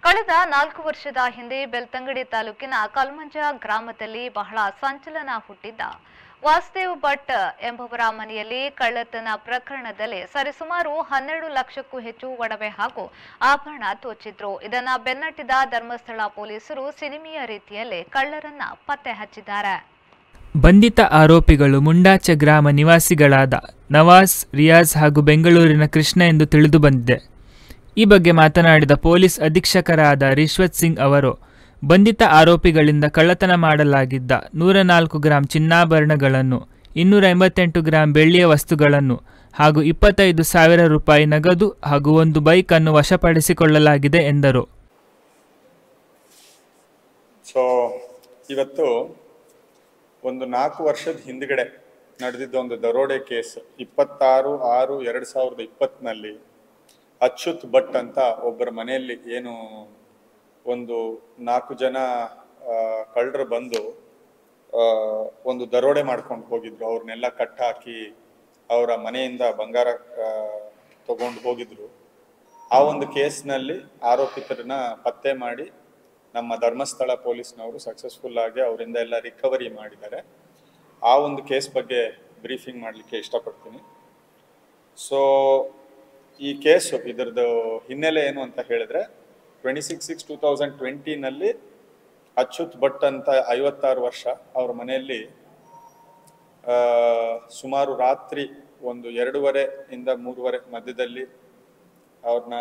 ಕಳೆದ ನಾಲ್ಕು ವರ್ಷದ ಹಿಂದೆ ಬೆಳ್ತಂಗಡಿ ತಾಲೂಕಿನ ಕಲ್ಮಂಜ ಗ್ರಾಮದಲ್ಲಿ ಬಹಳ ಸಂಚಲನ ಹುಟ್ಟಿದ್ದ ವಾಸುದೇವ್ ಭಟ್ ಎಂಬುವರ ಮನೆಯಲ್ಲಿ ಕಳ್ಳತನ ಪ್ರಕರಣದಲ್ಲಿ ಸರಿಸುಮಾರು ಹನ್ನೆರಡು ಲಕ್ಷಕ್ಕೂ ಹೆಚ್ಚು ಒಡವೆ ಹಾಗೂ ಆಭರಣ ತೋಚಿದ್ರು ಇದನ್ನ ಬೆನ್ನಟ್ಟಿದ ಧರ್ಮಸ್ಥಳ ಪೊಲೀಸರು ಸಿನಿಮೆಯ ರೀತಿಯಲ್ಲೇ ಕಳ್ಳರನ್ನ ಪತ್ತೆ ಹಚ್ಚಿದ್ದಾರೆ ಬಂಧಿತ ಆರೋಪಿಗಳು ಮುಂಡಾಚ ಗ್ರಾಮ ನಿವಾಸಿಗಳಾದ ನವಾಜ್ ರಿಯಾಜ್ ಹಾಗೂ ಬೆಂಗಳೂರಿನ ಕೃಷ್ಣ ಎಂದು ತಿಳಿದು ಬಂದಿದೆ ಈ ಬಗ್ಗೆ ಮಾತನಾಡಿದ ಪೊಲೀಸ್ ಅಧೀಕ್ಷಕರಾದ ರಿಶ್ವತ್ ಸಿಂಗ್ ಅವರು ಬಂಧಿತ ಆರೋಪಿಗಳಿಂದ ಕಳ್ಳತನ ಮಾಡಲಾಗಿದ್ದ ನೂರ ನಾಲ್ಕು ಗ್ರಾಂ ಚಿನ್ನಾಭರಣಗಳನ್ನು ಇನ್ನೂರ ಎಂಬತ್ತೆಂಟು ಗ್ರಾಂ ಬೆಳ್ಳಿಯ ವಸ್ತುಗಳನ್ನು ಹಾಗೂ ಇಪ್ಪತ್ತೈದು ಸಾವಿರ ರೂಪಾಯಿ ನಗದು ಹಾಗೂ ಒಂದು ಬೈಕ್ ಅನ್ನು ವಶಪಡಿಸಿಕೊಳ್ಳಲಾಗಿದೆ ಎಂದರು ಸೊ ಇವತ್ತು ಒಂದು ನಾಲ್ಕು ವರ್ಷದ ಹಿಂದ್ಗಡೆ ನಡೆದಿದ್ದ ಒಂದು ದರೋಡೆ ಕೇಸ್ ಇಪ್ಪತ್ತಾರು ಆರು ಎರಡು ಸಾವಿರದ ಇಪ್ಪತ್ತನಲ್ಲಿ ಅಚ್ಯುತ್ ಭಟ್ ಅಂತ ಒಬ್ಬರ ಮನೆಯಲ್ಲಿ ಏನು ಒಂದು ನಾಲ್ಕು ಜನ ಕಳ್ಳರು ಬಂದು ಆ, ಒಂದು ದರೋಡೆ ಮಾಡ್ಕೊಂಡು ಹೋಗಿದ್ರು ಅವ್ರನ್ನೆಲ್ಲ ಕಟ್ಟಾಕಿ ಅವರ ಮನೆಯಿಂದ ಬಂಗಾರ ತಗೊಂಡು ಹೋಗಿದ್ರು ಆ ಒಂದು ಕೇಸ್ನಲ್ಲಿ ಆರೋಪಿತರನ್ನ ಪತ್ತೆ ಮಾಡಿ ನಮ್ಮ ಧರ್ಮಸ್ಥಳ ಪೊಲೀಸ್ನವರು ಸಕ್ಸಸ್ಫುಲ್ ಆಗಿ ಅವರಿಂದ ಎಲ್ಲ ರಿಕವರಿ ಮಾಡಿದ್ದಾರೆ ಆ ಒಂದು ಕೇಸ್ ಬಗ್ಗೆ ಬ್ರೀಫಿಂಗ್ ಮಾಡಲಿಕ್ಕೆ ಇಷ್ಟಪಡ್ತೀನಿ ಸೊ ಈ ಕೇಸು ಇದರದ್ದು ಹಿನ್ನೆಲೆ ಏನು ಅಂತ ಹೇಳಿದ್ರೆ twenty six six two thousand ಟ್ವೆಂಟಿನಲ್ಲಿ ಅಚ್ಯುತ್ ಭಟ್ ಅಂತ ಐವತ್ತಾರು ವರ್ಷ ಅವ್ರ ಮನೆಯಲ್ಲಿ ಆ, ಸುಮಾರು ರಾತ್ರಿ ಒಂದು ಎರಡೂವರೆ ಇಂದ ಮೂರುವರೆ ಮಧ್ಯದಲ್ಲಿ ಅವ್ರನ್ನ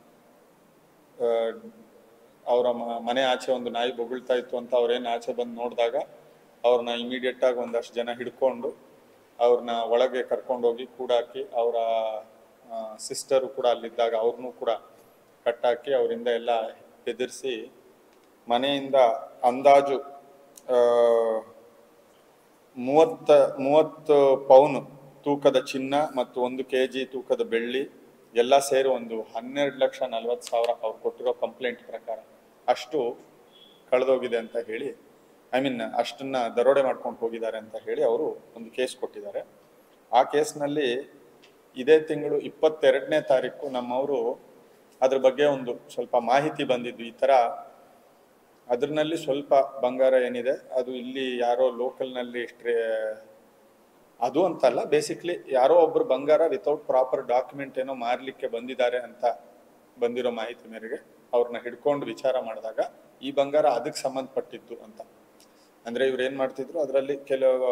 ಅವರ ಮನೆ ಆಚೆ ಒಂದು ನಾಯಿ ಬೊಗಳ್ತಾ ಇತ್ತು ಅಂತ ಅವ್ರೇನು ಆಚೆ ಬಂದು ನೋಡಿದಾಗ ಅವ್ರನ್ನ ಇಮಿಡಿಯೇಟ್ ಆಗಿ ಒಂದಷ್ಟು ಜನ ಹಿಡ್ಕೊಂಡು ಅವ್ರನ್ನ ಒಳಗೆ ಕರ್ಕೊಂಡೋಗಿ ಕೂಡಾಕಿ ಅವರ ಸಿಸ್ಟರು ಕೂಡ ಅಲ್ಲಿದ್ದಾಗ ಅವ್ರನ್ನೂ ಕೂಡ ಕಟ್ಟಾಕಿ ಅವರಿಂದ ಎಲ್ಲ ಬೆದರಿಸಿ ಮನೆಯಿಂದ ಅಂದಾಜು ಆ, ಮೂವತ್ತ ಮೂವತ್ತು ಪೌನ್ ತೂಕದ ಚಿನ್ನ ಮತ್ತು ಒಂದು ಕೆ ಜಿ ತೂಕದ ಬೆಳ್ಳಿ ಎಲ್ಲ ಸೇರಿ ಒಂದು ಹನ್ನೆರಡು ಲಕ್ಷ ನಲ್ವತ್ತು ಸಾವಿರ ಅವ್ರು ಕೊಟ್ಟಿರೋ ಕಂಪ್ಲೇಂಟ್ ಪ್ರಕಾರ ಅಷ್ಟು ಕಳೆದೋಗಿದೆ ಅಂತ ಹೇಳಿ ಐ ಮೀನ್ ಅಷ್ಟನ್ನ ದರೋಡೆ ಮಾಡ್ಕೊಂಡು ಹೋಗಿದ್ದಾರೆ ಅಂತ ಹೇಳಿ ಅವರು ಒಂದು ಕೇಸ್ ಕೊಟ್ಟಿದ್ದಾರೆ ಆ ಕೇಸ್ನಲ್ಲಿ ಇದೇ ತಿಂಗಳು ಇಪ್ಪತ್ತೆರಡನೇ ತಾರೀಕು ನಮ್ಮವರು ಅದ್ರ ಬಗ್ಗೆ ಒಂದು ಸ್ವಲ್ಪ ಮಾಹಿತಿ ಬಂದಿದ್ದು ಈ ತರ ಅದ್ರಲ್ಲಿ ಸ್ವಲ್ಪ ಬಂಗಾರ ಏನಿದೆ ಅದು ಇಲ್ಲಿ ಯಾರೋ ಲೋಕಲ್ನಲ್ಲಿ ಸ್ಟ್ರೇ ಅದು ಅಂತಲ್ಲ ಬೇಸಿಕ್ಲಿ ಯಾರೋ ಒಬ್ರು ಬಂಗಾರ ವಿತೌಟ್ ಪ್ರಾಪರ್ ಡಾಕ್ಯುಮೆಂಟ್ ಏನೋ ಮಾರ್ಲಿಕ್ಕೆ ಬಂದಿದ್ದಾರೆ ಅಂತ ಬಂದಿರೋ ಮಾಹಿತಿ ಮೇರೆಗೆ ಅವ್ರನ್ನ ಹಿಡ್ಕೊಂಡು ವಿಚಾರ ಮಾಡಿದಾಗ ಈ ಬಂಗಾರ ಅದಕ್ಕೆ ಸಂಬಂಧಪಟ್ಟಿದ್ದು ಅಂತ ಅಂದ್ರೆ ಇವ್ರು ಏನ್ ಮಾಡ್ತಿದ್ರು ಅದರಲ್ಲಿ ಕೆಲವು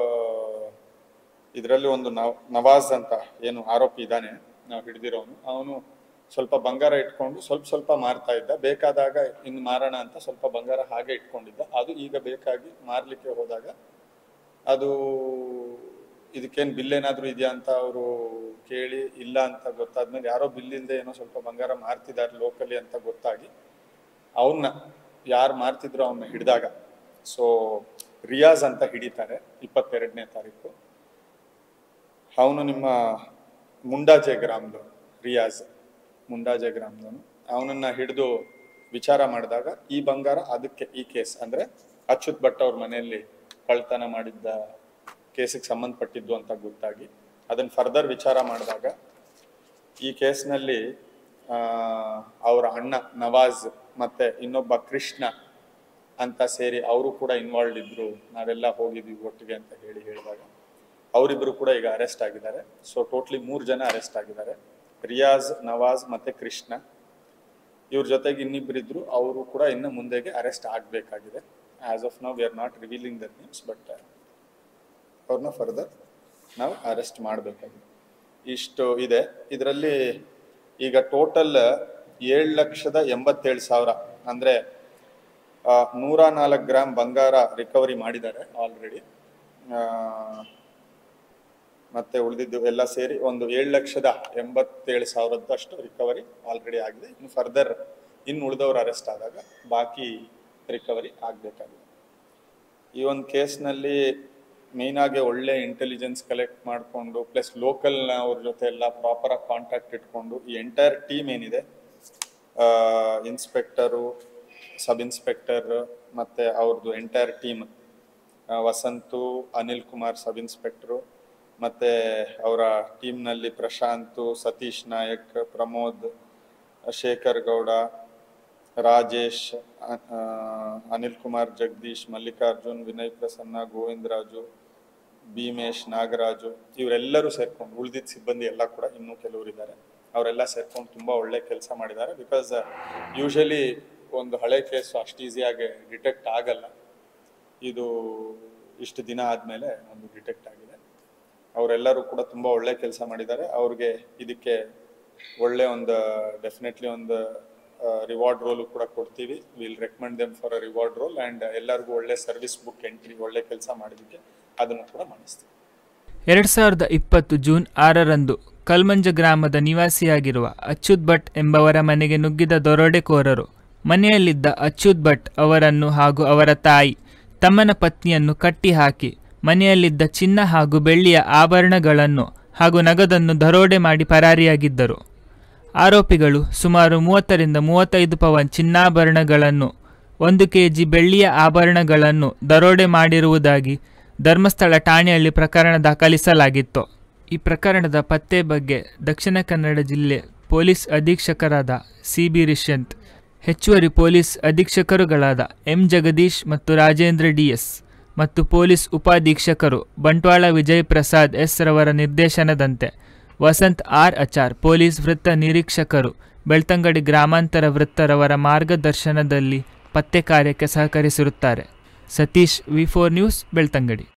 ಇದರಲ್ಲಿ ಒಂದು ನವ್ ನವಾಜ್ ಅಂತ ಏನು ಆರೋಪಿ ಇದ್ದಾನೆ ನಾವು ಹಿಡಿದಿರೋನು ಅವನು ಸ್ವಲ್ಪ ಬಂಗಾರ ಇಟ್ಕೊಂಡು ಸ್ವಲ್ಪ ಸ್ವಲ್ಪ ಮಾರ್ತಾ ಇದ್ದ ಬೇಕಾದಾಗ ಇನ್ನು ಮಾರೋಣ ಅಂತ ಸ್ವಲ್ಪ ಬಂಗಾರ ಹಾಗೆ ಇಟ್ಕೊಂಡಿದ್ದ ಅದು ಈಗ ಬೇಕಾಗಿ ಮಾರ್ಲಿಕ್ಕೆ ಹೋದಾಗ ಅದು ಇದಕ್ಕೇನು ಬಿಲ್ ಏನಾದ್ರು ಇದೆಯಾ ಅಂತ ಅವರು ಕೇಳಿ ಇಲ್ಲ ಅಂತ ಗೊತ್ತಾದ್ಮೇಲೆ ಯಾರೋ ಬಿಲ್ ಇಲ್ಲದೆ ಏನೋ ಸ್ವಲ್ಪ ಬಂಗಾರ ಮಾರ್ತಿದ್ದಾರೆ ಲೋಕಲಿ ಅಂತ ಗೊತ್ತಾಗಿ ಅವನ್ನ ಯಾರು ಮಾರ್ತಿದ್ರು ಅವನ್ನ ಹಿಡಿದಾಗ ಸೊ ರಿಯಾಜ್ ಅಂತ ಹಿಡಿತಾರೆ ಇಪ್ಪತ್ತೆರಡನೇ ತಾರೀಕು ಅವನು ನಿಮ್ಮ ಮುಂಡಾಜೆ ಗ್ರಾಮದವನು ರಿಯಾಜ್ ಮುಂಡಾಜೆ ಗ್ರಾಮದವನು ಅವನನ್ನ ಹಿಡಿದು ವಿಚಾರ ಮಾಡಿದಾಗ ಈ ಬಂಗಾರ ಅದಕ್ಕೆ ಈ ಕೇಸ್ ಅಂದ್ರೆ ಅಚ್ಯುತ್ ಭಟ್ ಅವ್ರ ಮನೆಯಲ್ಲಿ ಕಳ್ತನ ಮಾಡಿದ್ದ ಕೇಸಿಗೆ ಸಂಬಂಧಪಟ್ಟಿದ್ದು ಅಂತ ಗೊತ್ತಾಗಿ ಅದನ್ನ ಫರ್ದರ್ ವಿಚಾರ ಮಾಡಿದಾಗ ಈ ಕೇಸ್ನಲ್ಲಿ ಆ, ಅವರ ಅಣ್ಣ ನವಾಜ್ ಮತ್ತೆ ಇನ್ನೊಬ್ಬ ಕೃಷ್ಣ ಅಂತ ಸೇರಿ ಅವರು ಕೂಡ ಇನ್ವಾಲ್ವ್ ಇದ್ರು ನಾವೆಲ್ಲ ಹೋಗಿದ್ವಿ ಒಟ್ಟಿಗೆ ಅಂತ ಹೇಳಿ ಹೇಳಿದಾಗ ಅವರಿಬ್ರು ಕೂಡ ಈಗ ಅರೆಸ್ಟ್ ಆಗಿದ್ದಾರೆ ಸೊ ಟೋಟ್ಲಿ ಮೂರು ಜನ ಅರೆಸ್ಟ್ ಆಗಿದ್ದಾರೆ ರಿಯಾಜ್ ನವಾಜ್ ಮತ್ತೆ ಕೃಷ್ಣ ಇವ್ರ ಜೊತೆಗೆ ಇನ್ನಿಬ್ಬರಿದ್ರು ಅವರು ಕೂಡ ಇನ್ನು ಮುಂದೆಗೆ ಅರೆಸ್ಟ್ ಆಗಬೇಕಾಗಿದೆ as of now we are not revealing their names but ಅವ್ರನ್ನ ಫರ್ದರ್ ನಾವು ಅರೆಸ್ಟ್ ಮಾಡಬೇಕಾಗಿದೆ ಇಷ್ಟು ಇದೆ ಇದರಲ್ಲಿ ಈಗ ಟೋಟಲ್ ಏಳು ಲಕ್ಷದ ಎಂಬತ್ತೇಳು ಸಾವಿರ ಅಂದ್ರೆ ಆ, ನೂರ ನಾಲ್ಕು ಗ್ರಾಮ್ ಬಂಗಾರ ರಿಕವರಿ ಮಾಡಿದ್ದಾರೆ ಆಲ್ರೆಡಿ ಮತ್ತೆ ಉಳಿದಿದ್ದು ಎಲ್ಲ ಸೇರಿ ಒಂದು ಏಳು ಲಕ್ಷದ ಎಂಬತ್ತೇಳು ಸಾವಿರದಷ್ಟು ರಿಕವರಿ ಆಲ್ರೆಡಿ ಆಗಿದೆ ಇನ್ನು ಫರ್ದರ್ ಇನ್ನು ಉಳಿದವರು ಅರೆಸ್ಟ್ ಆದಾಗ ಬಾಕಿ ರಿಕವರಿ ಆಗಬೇಕಾಗಿದೆ ಈ ಒಂದು ಕೇಸ್ನಲ್ಲಿ ಮೇನ್ ಆಗಿ ಒಳ್ಳೆ ಇಂಟೆಲಿಜೆನ್ಸ್ ಕಲೆಕ್ಟ್ ಮಾಡಿಕೊಂಡು ಪ್ಲಸ್ ಲೋಕಲ್ ಅವ್ರ ಜೊತೆ ಎಲ್ಲ ಪ್ರಾಪರ್ ಆಗಿ ಕಾಂಟ್ಯಾಕ್ಟ್ ಇಟ್ಕೊಂಡು ಈ ಎಂಟೈರ್ ಟೀಮ್ ಏನಿದೆ ಇನ್ಸ್ಪೆಕ್ಟರು ಸಬ್ ಇನ್ಸ್ಪೆಕ್ಟರ್ ಮತ್ತೆ ಅವ್ರದ್ದು entire team Vasanth Anil Kumar sub inspector ಮತ್ತೆ ಅವರ ಟೀಮ್ನಲ್ಲಿ ಪ್ರಶಾಂತ್ ಸತೀಶ್ ನಾಯಕ್ ಪ್ರಮೋದ್ ಶೇಖರ್ ಗೌಡ ರಾಜೇಶ್ ಅ- ಆ, ಅನಿಲ್ ಕುಮಾರ್ ಜಗದೀಶ್ ಮಲ್ಲಿಕಾರ್ಜುನ್ ವಿನಯ್ ಪ್ರಸನ್ನ ಗೋವಿಂದರಾಜು ಭೀಮೇಶ್ ನಾಗರಾಜು ಇವರೆಲ್ಲರೂ ಸೇರ್ಕೊಂಡು ಉಳಿದಿದ್ದ ಸಿಬ್ಬಂದಿ ಎಲ್ಲ ಕೂಡ ಇನ್ನೂ ಕೆಲವರು ಇದ್ದಾರೆ ಅವರೆಲ್ಲ ಸೇರ್ಕೊಂಡು ತುಂಬಾ ಒಳ್ಳೆ ಕೆಲಸ ಮಾಡಿದ್ದಾರೆ ಬಿಕಾಸ್ ಯೂಶಲಿ ಒಂದು ಹಳೆ ಕೇಸು ಅಷ್ಟು ಈಸಿಯಾಗಿ ಡಿಟೆಕ್ಟ್ ಆಗಲ್ಲ ಇದು ಇಷ್ಟು ದಿನ ಆದ್ಮೇಲೆ ಒಂದು ಡಿಟೆಕ್ಟ್ ಆಗಿದೆ ಅವರೆಲ್ಲರೂ ಕೂಡ ತುಂಬಾ ಒಳ್ಳೆ ಕೆಲಸ ಮಾಡಿದ್ದಾರೆ ಅವ್ರಿಗೆ ಇದಕ್ಕೆ ಒಳ್ಳೆ ಒಂದು ಡೆಫಿನೆಟ್ಲಿ ಒಂದು ರಿವಾರ್ಡ್ ರೋಲು ಕೂಡ ಕೊಡ್ತೀವಿ will recommend them for a reward roll and ಎಲ್ಲರಿಗೂ ಒಳ್ಳೆ ಸರ್ವಿಸ್ ಬುಕ್ ಎಂಟ್ರಿ ಒಳ್ಳೆ ಕೆಲಸ ಮಾಡಿದ್ದಕ್ಕೆ ಅದನ್ನು ಕೂಡ ಮಾಡಿಸ್ತೀವಿ ಎರಡು ಸಾವಿರದ ಇಪ್ಪತ್ತು ಜೂನ್ ಆರರಂದು ಕಲ್ಮಂಜ ಗ್ರಾಮದ ನಿವಾಸಿಯಾಗಿರುವ ಅಚ್ಯುತ್ ಭಟ್ ಎಂಬವರ ಮನೆಗೆ ನುಗ್ಗಿದ ದರೋಡೆಕೋರರು ಮನೆಯಲ್ಲಿದ್ದ ಅಚ್ಯುತ್ ಭಟ್ ಅವರನ್ನು ಹಾಗೂ ಅವರ ತಾಯಿ ತಮ್ಮನ ಪತ್ನಿಯನ್ನು ಕಟ್ಟಿ ಹಾಕಿ ಮನೆಯಲ್ಲಿದ್ದ ಚಿನ್ನ ಹಾಗೂ ಬೆಳ್ಳಿಯ ಆಭರಣಗಳನ್ನು ಹಾಗೂ ನಗದನ್ನು ದರೋಡೆ ಮಾಡಿ ಪರಾರಿಯಾಗಿದ್ದರು ಆರೋಪಿಗಳು ಸುಮಾರು ಮೂವತ್ತರಿಂದ ಮೂವತ್ತೈದು ಪವನ್ ಚಿನ್ನಾಭರಣಗಳನ್ನು ಒಂದು ಕೆಜಿ ಬೆಳ್ಳಿಯ ಆಭರಣಗಳನ್ನು ದರೋಡೆ ಮಾಡಿರುವುದಾಗಿ ಧರ್ಮಸ್ಥಳ ಠಾಣೆಯಲ್ಲಿ ಪ್ರಕರಣ ದಾಖಲಿಸಲಾಗಿತ್ತು ಈ ಪ್ರಕರಣದ ಪತ್ತೆ ಬಗ್ಗೆ ದಕ್ಷಿಣ ಕನ್ನಡ ಜಿಲ್ಲೆ ಪೊಲೀಸ್ ಅಧೀಕ್ಷಕರಾದ ಸಿ ಬಿ ರಿಷ್ಯಂತ್ ಹೆಚ್ಚುವರಿ ಪೊಲೀಸ್ ಅಧೀಕ್ಷಕರುಗಳಾದ ಎಂ ಜಗದೀಶ್ ಮತ್ತು ರಾಜೇಂದ್ರ ಡಿಎಸ್ ಮತ್ತು ಪೊಲೀಸ್ ಉಪಾಧೀಕ್ಷಕರು ಬಂಟ್ವಾಳ ವಿಜಯ್ ಪ್ರಸಾದ್ ಎಸ್ ರವರ ನಿರ್ದೇಶನದಂತೆ ವಸಂತ್ ಆರ್ ಅಚಾರ್ ಪೊಲೀಸ್ ವೃತ್ತ ನಿರೀಕ್ಷಕರು ಬೆಳ್ತಂಗಡಿ ಗ್ರಾಮಾಂತರ ವೃತ್ತರವರ ಮಾರ್ಗದರ್ಶನದಲ್ಲಿ ಪತ್ತೆ ಕಾರ್ಯಕ್ಕೆ ಸಹಕರಿಸಿರುತ್ತಾರೆ Satish V four news Belthangady